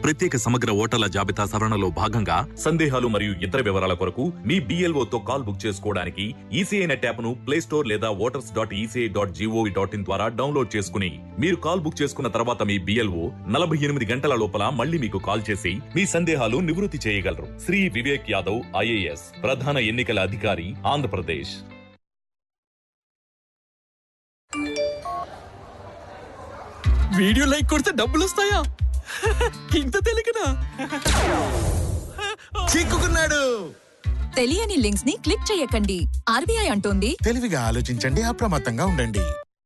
ప్రత్యేక సమగ్ర ఓటర్ల జాబితా సవరణలో భాగంగా సందేహాలు మరియు ఇతర వివరాల కొరకు మీ BLO తో కాల్ బుక్ చేసుకోవడానికి ఈసీఐ నెట్ యాప్ ను ప్లే స్టోర్ లేదా voters dot ECI dot GOV dot in ద్వారా డౌన్లోడ్ చేసుకుని మీరు కాల్ బుక్ చేసుకున్న తర్వాత మీ బిఎల్ఓ నలభై ఎనిమిది గంటల లోపల మళ్ళీ మీకు కాల్ చేసి మీ సందేహాలు నివృత్తి చేయగలరు శ్రీ వివేక్ యాదవ్ ఐఏఎస్ ప్రధాన ఎన్నికల అధికారి ఆంధ్రప్రదేశ్ వీడియో లైక్ కొడితే డబ్బులు వస్తాయా ఇంత తెలియకనా చిక్కుకున్నాడు తెలియని లింక్స్ ని క్లిక్ చేయకండి ఆర్బీఐ అంటోంది తెలివిగా ఆలోచించండి అప్రమత్తంగా ఉండండి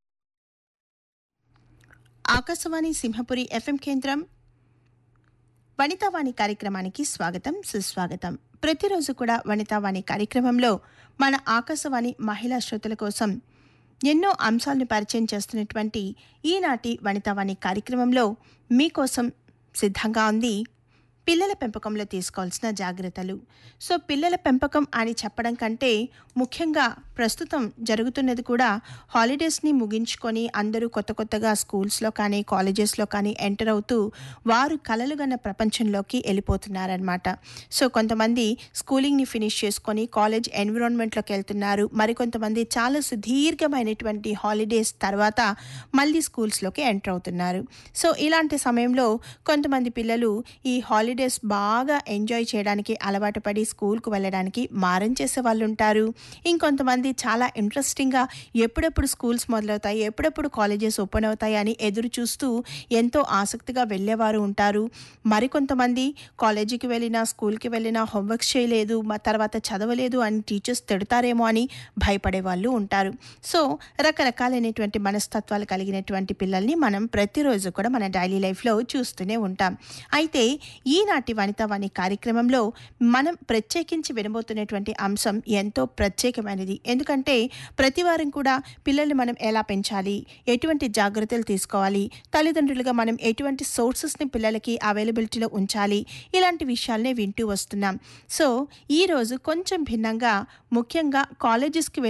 ఆకాశవాణి సింహపురి ఎఫ్ఎం కేంద్రం వనితావాణి కార్యక్రమానికి స్వాగతం సుస్వాగతం ప్రతిరోజు కూడా వనితావాణి కార్యక్రమంలో మన ఆకాశవాణి మహిళా శ్రోతల కోసం ఎన్నో అంశాలను పరిచయం చేస్తున్నటువంటి ఈనాటి వనితావాణి కార్యక్రమంలో మీకోసం సిద్ధంగా ఉంది పిల్లల పెంపకంలో తీసుకోవాల్సిన జాగ్రత్తలు సో పిల్లల పెంపకం అని చెప్పడం కంటే ముఖ్యంగా ప్రస్తుతం జరుగుతున్నది కూడా హాలిడేస్ని ముగించుకొని అందరూ కొత్త కొత్తగా స్కూల్స్లో కానీ కాలేజెస్లో కానీ ఎంటర్ అవుతూ వారు కలలుగన్న ప్రపంచంలోకి వెళ్ళిపోతున్నారనమాట సో కొంతమంది స్కూలింగ్ని ఫినిష్ చేసుకొని కాలేజ్ ఎన్విరాన్మెంట్లోకి వెళ్తున్నారు మరికొంతమంది చాలా సుదీర్ఘమైనటువంటి హాలిడేస్ తర్వాత మళ్ళీ స్కూల్స్లోకి ఎంటర్ అవుతున్నారు సో ఇలాంటి సమయంలో కొంతమంది పిల్లలు ఈ హాలిడేస్ బాగా ఎంజాయ్ చేయడానికి అలవాటు పడి స్కూల్కు వెళ్ళడానికి మారం చేసే వాళ్ళు ఉంటారు ఇంకొంతమంది చాలా ఇంట్రెస్టింగ్గా ఎప్పుడెప్పుడు స్కూల్స్ మొదలవుతాయి ఎప్పుడెప్పుడు కాలేజెస్ ఓపెన్ అవుతాయి అని ఎదురు చూస్తూ ఎంతో ఆసక్తిగా వెళ్ళేవారు ఉంటారు మరికొంతమంది కాలేజీకి వెళ్ళినా స్కూల్కి వెళ్ళినా హోంవర్క్స్ చేయలేదు మా తర్వాత చదవలేదు అని టీచర్స్ తిడతారేమో అని భయపడే వాళ్ళు ఉంటారు సో రకరకాలైనటువంటి మనస్తత్వాలు కలిగినటువంటి పిల్లల్ని మనం ప్రతిరోజు కూడా మన డైలీ లైఫ్లో చూస్తూనే ఉంటాం అయితే ఈనాటి వనితావాణి కార్యక్రమంలో మనం ప్రత్యేకించి వినబోతున్నటువంటి అంశం ఎంతో ప్రత్యేకమైనది ఎందుకంటే ప్రతి వారం కూడా పిల్లల్ని మనం ఎలా పెంచాలి ఎటువంటి జాగ్రత్తలు తీసుకోవాలి తల్లిదండ్రులుగా మనం ఎటువంటి సోర్సెస్ని పిల్లలకి అవైలబిలిటీలో ఉంచాలి ఇలాంటి విషయాలనే వింటూ వస్తున్నాం సో ఈరోజు కొంచెం భిన్నంగా ముఖ్యంగా కాలేజెస్కి